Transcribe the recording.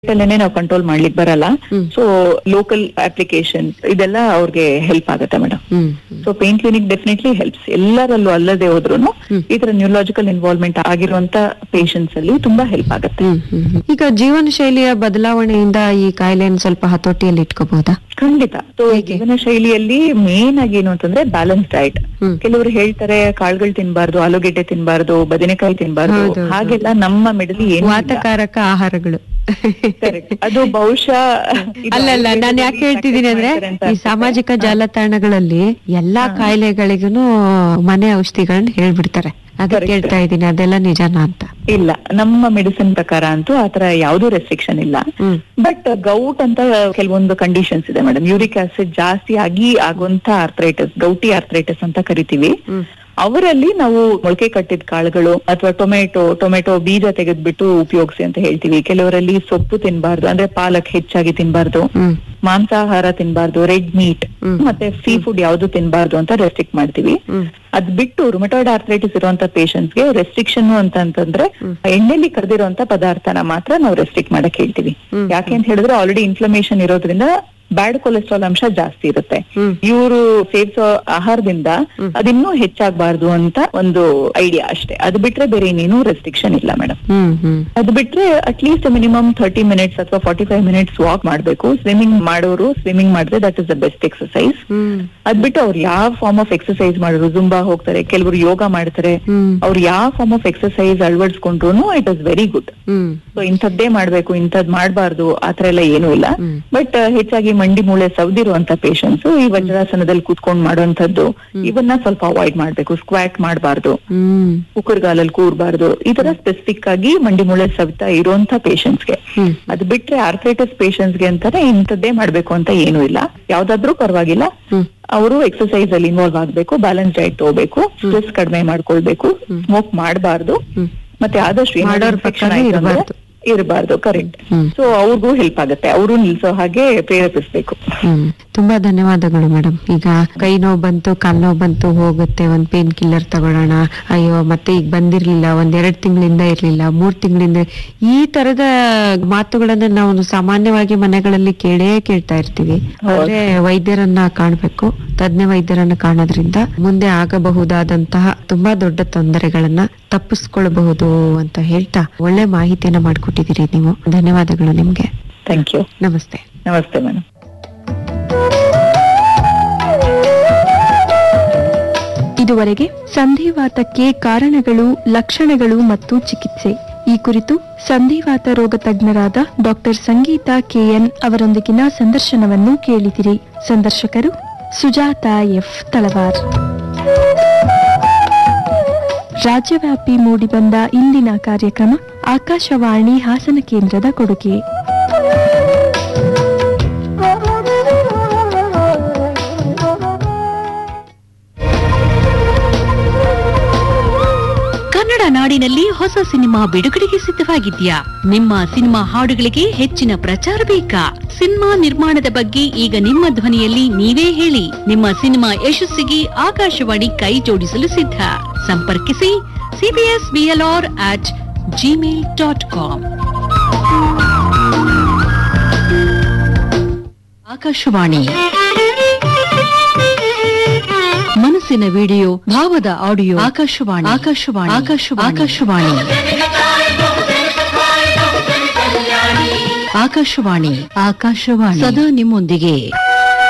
ಅಲ್ಲೇನೆ ನಾವು ಕಂಟ್ರೋಲ್ ಮಾಡ್ಲಿಕ್ಕೆ ಬರಲ್ಲ ಹ್ಮ್. ಸೊ ಲೋಕಲ್ ಅಪ್ಲಿಕೇಶನ್ ಇದೆಲ್ಲ ಅವ್ರಿಗೆ ಹೆಲ್ಪ್ ಆಗುತ್ತೆ madam hmm so pain clinic definitely helps ಎಲ್ಲರಲ್ಲೂ ಅಲ್ಲದೆ ಹೋದ್ರು ಹ್ಮ್. ಈ ತರ ನ್ಯೂರಾಲಜಿಕಲ್ ಇನ್ವಾಲ್ವ್ಮೆಂಟ್ ಆಗಿರುವಂತ ಪೇಷಂಟ್ಸ್ ಅಲ್ಲಿ ತುಂಬಾ ಹೆಲ್ಪ್ ಆಗುತ್ತೆ ಹ್ಮ್, ಹ್ಮ್, ಹ್ಮ್. ಈಗ ಜೀವನ ಶೈಲಿಯ ಬದಲಾವಣೆಯಿಂದ ಈ ಕಾಯಿಲೆಯನ್ನು ಸ್ವಲ್ಪ ಹತೋಟಿಯಲ್ಲಿ ಇಟ್ಕೋಬಹುದಾ ಖಂಡಿತ ಸೊ ಹೇಗೆ? ಜೀವನ ಶೈಲಿಯಲ್ಲಿ ಮೇನ್ ಆಗಿ ಏನು ಅಂತಂದ್ರೆ ಬ್ಯಾಲೆನ್ಸ್ ಡಯಟ್ ಹ್ಮ್. ಕೆಲವರು ಹೇಳ್ತಾರೆ ಕಾಳುಗಳು ತಿನ್ಬಾರ್ದು ಆಲೂಗೆಡ್ಡೆ ತಿನ್ಬಾರ್ದು ಬದನೆಕಾಯಿ ತಿನ್ಬಾರ್ದು ಹೌದು, ಹೌದು. ಹಾಗೆಲ್ಲ ನಮ್ಮ ಮಿಡಲಿ ಏನು ಇಲ್ಲ. ವಾತಕಾರಕ ಆಹಾರಗಳು Correct. ಅದು ಬಹುಶಃ ಇದು ಅಲ್ಲಲ್ಲ ನಾನು ಯಾಕೆ ಆಯುರ್ವೇದದಲ್ಲಿ ಹೇಳ್ತಿದ್ದೀನಿ ಅಂದ್ರೆ ಮಾಡ್ತಾರೆ ಅಂತ ಈ ಅನ್ಸುತ್ತೆ. ಸಾಮಾಜಿಕ ಜಾಲತಾಣಗಳಲ್ಲಿ ಎಲ್ಲಾ ಕಾಯಿಲೆಗಳಿಗೂ ಮನೆ ಔಷಧಿಗಳನ್ನ ಹೇಳ್ಬಿಡ್ತಾರೆ ಅದಕ್ಕೆ Correct. ಕೇಳ್ತಾ ಇದ್ದೀನಿ ಅದೆಲ್ಲ ನಿಜನಾ ಅಂತ ಇಲ್ಲ ನಮ್ಮ ಮೆಡಿಸಿನ್ ಪ್ರಕಾರ ಅಂತೂ ಆತರ ಯಾವ್ದು ರೆಸ್ಟ್ರಿಕ್ಷನ್ ಇಲ್ಲ ಹ್ಮ್ ಬಟ್ ಗೌಟ್ ಅಂತ ಕೆಲವೊಂದು ಕಂಡೀಷನ್ಸ್ ಇದೆ ಮೇಡಮ್ ಯೂರಿಕ್ ಆಸಿಡ್ ಜಾಸ್ತಿ ಆಗಿ ಆಗುವಂತ ಆರ್ಥ್ರೈಟಿಸ್ ಗೌಟಿ ಆರ್ಥ್ರೈಟಿಸ್ ಅಂತ ಕರಿತೀವಿ ಹ್ಮ್ ಅವರಲ್ಲಿ ನಾವು ಮೊಳಕೆ ಕಟ್ಟಿದ ಕಾಳುಗಳು ಅಥವಾ ಟೊಮೆಟೊ ಟೊಮೆಟೊ ಬೀಜ ತೆಗೆದ್ಬಿಟ್ಟು ಉಪಯೋಗಿಸಿ ಅಂತ ಹೇಳ್ತೀವಿ ಕೆಲವರಲ್ಲಿ ಸೊಪ್ಪು ತಿನ್ಬಾರ್ದು ಅಂದ್ರೆ ಪಾಲಕ್ ಹೆಚ್ಚಾಗಿ ತಿನ್ಬಾರ್ದು ಹ್ಮ್ ಮಾಂಸಾಹಾರ ತಿನ್ಬಾರ್ದು ರೆಡ್ ಮೀಟ್ ಹ್ಮ್. ಮತ್ತೆ ಸೀ ಫುಡ್ ಯಾವ್ದು ತಿನ್ಬಾರ್ದು ಅಂತ ರೆಸ್ಟ್ರಿಕ್ಟ್ ಮಾಡ್ತೀವಿ ಹ್ಮ್ ಅದ್ ಬಿಟ್ಟು ರುಮಟಾಯ್ಡ್ ಆರ್ಥ್ರೈಟಿಸ್ ಇರುವಂತ ಪೇಷಂಟ್ಸ್ ಗೆ ರೆಸ್ಟ್ರಿಕ್ಷನ್ ಅಂತ ಅಂತಂದ್ರೆ ಎಣ್ಣೆಲಿ ಕರೆದಿರುವಂತ ಪದಾರ್ಥನ ಮಾತ್ರ ನಾವು ರೆಸ್ಟ್ರಿಕ್ಟ್ ಮಾಡಕ್ ಹೇಳ್ತೀವಿ ಹ್ಮ್. ಯಾಕೆ ಅಂತ ಹೇಳಿದ್ರೆ ಆಲ್ರೆಡಿ ಇನ್ಫ್ಲಮೇಷನ್ ಇರೋದ್ರಿಂದ ಬ್ಯಾಡ್ ಕೊಲೆಸ್ಟ್ರಾಲ್ ಅಂಶ ಜಾಸ್ತಿ ಇರುತ್ತೆ ಹ್ಮ್. ಇವರು ಸೇವಿಸೋ ಆಹಾರದಿಂದ ಅದಿನ್ನೂ ಹೆಚ್ಚಾಗಬಾರ್ದು ಅಂತ ಒಂದು ಐಡಿಯಾ ಅಷ್ಟೇ ಅದು ಬಿಟ್ರೆ ಬೇರೆ ಇನ್ನೇನು ರೆಸ್ಟ್ರಿಕ್ಷನ್ ಇಲ್ಲ ಮೇಡಮ್ ಹ್ಮ್ ಹ್ಮ್ ಅದು ಬಿಟ್ರೆ ಅಟ್ಲೀಸ್ಟ್ ಮಿನಿಮಮ್ ಥರ್ಟಿ ಮಿನಿಟ್ಸ್ ಅಥವಾ ಫಾರ್ಟಿ ಫೈವ್ ಮಿನಿಟ್ಸ್ ವಾಕ್ ಮಾಡ್ಬೇಕು ಸ್ವಿಮ್ಮಿಂಗ್ ಮಾಡೋರು ಸ್ವಿಮ್ಮಿಂಗ್ ಮಾಡಿದ್ರೆ that is the best exercise hmm ಅದ್ ಬಿಟ್ಟು ಅವ್ರು ಯಾವ ಫಾರ್ಮ್ ಆಫ್ ಎಕ್ಸರ್ಸೈಸ್ ಮಾಡೋರು ಜುಂಬಾ ಹೋಗ್ತಾರೆ ಕೆಲವರು ಯೋಗ ಮಾಡ್ತಾರೆ ಹ್ಮ್ ಅವ್ರು ಯಾವ ಫಾರ್ಮ್ ಆಫ್ ಎಕ್ಸರ್ಸೈಸ್ ಅಳವಡಿಸ್ಕೊಂಡ್ರು it is very good hmm so ಇಂಥದ್ದೇ ಮಾಡ್ಬೇಕು ಇಂಥದ್ ಮಾಡಬಾರ್ದು ಆತರ ಎಲ್ಲ ಏನೂ ಇಲ್ಲ ಹ್ಮ್. ಬಟ್ ಹೆಚ್ಚಾಗಿ ಮಂಡಿ ಮೂಳೆ ಸವ್ದಿರುವಂತ ಪೇಷಂಟ್ಸ್ ಈ ವಜ್ರಾಸನದಲ್ಲಿ ಕೂತ್ಕೊಂಡ್ ಮಾಡುವಂತದ್ದು ಇವನ್ನ ಸ್ವಲ್ಪ ಅವಾಯ್ಡ್ ಮಾಡ್ಬೇಕು ಸ್ಕ್ವಾಟ್ ಮಾಡಬಾರ್ದು ಹ್ಮ್ ಕುಕ್ಕರ್ಗಾಲಲ್ಲಿ ಕೂರ್ಬಾರ್ದು ಈ ತರ ಸ್ಪೆಸಿಫಿಕ್ ಆಗಿ ಮಂಡಿ ಮೂಳೆ ಸವಿತಾ ಇರುವಂತ ಗೆ ಹ್ಮ್ ಅದ್ ಬಿಟ್ರೆ ಆರ್ಥೈಟಿಸ್ ಗೆ ಅಂತಾನೆ ಇಂಥದ್ದೇ ಮಾಡ್ಬೇಕು ಅಂತ ಏನೂ ಇಲ್ಲ ಯಾವ್ದಾದ್ರೂ ಪರವಾಗಿಲ್ಲ ಹ್ಮ್ ಅವರು ಎಕ್ಸರ್ಸೈಸ್ ಅಲ್ಲಿ ಇನ್ವಾಲ್ವ್ ಆಗ್ಬೇಕು ಬ್ಯಾಲೆನ್ಸ್ ಡಯಟ್ ತಗೋಬೇಕು ಸ್ಟ್ರೆಸ್ ಕಡಿಮೆ ಮಾಡ್ಕೊಳ್ಬೇಕು ಸ್ಮೋಕ್ ಮಾಡಬಾರ್ದು ಹ್ಮ್ ಮತ್ತೆ ಆದಷ್ಟು ಏನಾದ್ರು ಮಾಡೋರ್ infection ಪಕ್ಕನೇ ಆಯ್ತು ಅಂದ್ರೆ ಇರ್ಬಾರ್ದು. ಇರಬಾರ್ದು ಕರೆಕ್ಟ್ ಹ್ಮ್. ಸೊ ಅವ್ರಿಗೂ ಹೆಲ್ಪ್ ಆಗುತ್ತೆ ಅವರು ನಿಲ್ಸೋ ಹಾಗೆ ಪ್ರೇರೇಪಿಸ್ಬೇಕು ಹ್ಮ್ ತುಂಬಾ ಧನ್ಯವಾದಗಳು ಮೇಡಮ್ ಈಗ ಕೈ ನೋವು ಬಂತು ಕಾಲ್ ನೋವು ಬಂತು ಹೋಗುತ್ತೆ ಒಂದ್ ಪೇನ್ ಕಿಲ್ಲರ್ ತಗೊಳ್ಳೋಣ ಅಯ್ಯೋ ಮತ್ತೆ ಈಗ ಬಂದಿರ್ಲಿಲ್ಲ ಒಂದ್ ಎರಡ್ ತಿಂಗಳಿಂದ ಇರ್ಲಿಲ್ಲ ಮೂರ್ ತಿಂಗಳಿಂದ ಈ ತರದ ಮಾತುಗಳನ್ನ ನಾವು ಸಾಮಾನ್ಯವಾಗಿ ಮನೆಗಳಲ್ಲಿ ಕೇಳೇ ಕೇಳ್ತಾ ಇರ್ತೀವಿ ಆದ್ರೆ ವೈದ್ಯರನ್ನ ಕಾಣ್ಬೇಕು ತಜ್ಞ ವೈದ್ಯರನ್ನ ಕಾಣೋದ್ರಿಂದ ಮುಂದೆ ಆಗಬಹುದಾದಂತಹ ತುಂಬಾ ದೊಡ್ಡ ತೊಂದರೆಗಳನ್ನ ತಪ್ಪಿಸ್ಕೊಳ್ಬಹುದು ಅಂತ ಹೇಳ್ತಾ ಒಳ್ಳೆ ಮಾಹಿತಿಯನ್ನ ಮಾಡ್ಕೊಟ್ಟಿದ್ದೀರಿ ನೀವು ಧನ್ಯವಾದಗಳು ನಿಮ್ಗೆ ಥ್ಯಾಂಕ್ ಯು ನಮಸ್ತೆ ನಮಸ್ತೆ ಮೇಡಮ್ ಇದುವರೆಗೆ ಸಂಧಿವಾತಕ್ಕೆ ಕಾರಣಗಳು ಲಕ್ಷಣಗಳು ಮತ್ತು ಚಿಕಿತ್ಸೆ ಈ ಕುರಿತು ಸಂಧಿವಾತ ರೋಗ ತಜ್ಞರಾದ ಡಾಕ್ಟರ್ ಸಂಗೀತಾ ಕೆಎನ್ ಅವರೊಂದಿಗಿನ ಸಂದರ್ಶನವನ್ನು ಕೇಳಿದಿರಿ ಸಂದರ್ಶಕರು ಸುಜಾತ ಎಫ್ ತಳವಾರ್ ರಾಜ್ಯವ್ಯಾಪಿ ಮೂಡಿಬಂದ ಇಂದಿನ ಕಾರ್ಯಕ್ರಮ ಆಕಾಶವಾಣಿ ಹಾಸನ ಕೇಂದ್ರದ ಕೊಡುಗೆ ಕನ್ನಡ ನಾಡಿನಲ್ಲಿ ಹೊಸ ಸಿನಿಮಾ ಬಿಡುಗಡೆಗೆ ಸಿದ್ಧವಾಗಿದ್ಯಾ ನಿಮ್ಮ ಸಿನಿಮಾ ಹಾಡುಗಳಿಗೆ ಹೆಚ್ಚಿನ ಪ್ರಚಾರ ಬೇಕಾ ಸಿನಿಮಾ ನಿರ್ಮಾಣದ ಬಗ್ಗೆ ಈಗ ನಿಮ್ಮ ಧ್ವನಿಯಲ್ಲಿ ನೀವೇ ಹೇಳಿ ನಿಮ್ಮ ಸಿನಿಮಾ ಯಶಸ್ಸಿಗೆ ಆಕಾಶವಾಣಿ ಕೈ ಜೋಡಿಸಲು ಸಿದ್ಧ ಸಂಪರ್ಕಿಸಿ CBS BLR at Gmail dot com Akashvani ಮನಸ್ಸಿನ ವಿಡಿಯೋ ಭಾವದ ಆಡಿಯೋ ಆಕಾಶವಾಣಿ ಆಕಾಶವಾಣಿ ಆಕಾಶವಾಣಿ ಆಕಾಶವಾಣಿ ಆಕಾಶವಾಣಿ ಆಕಾಶವಾಣಿ ಆಕಾಶವಾಣಿ ಸದಾ ನಿಮ್ಮೊಂದಿಗೆ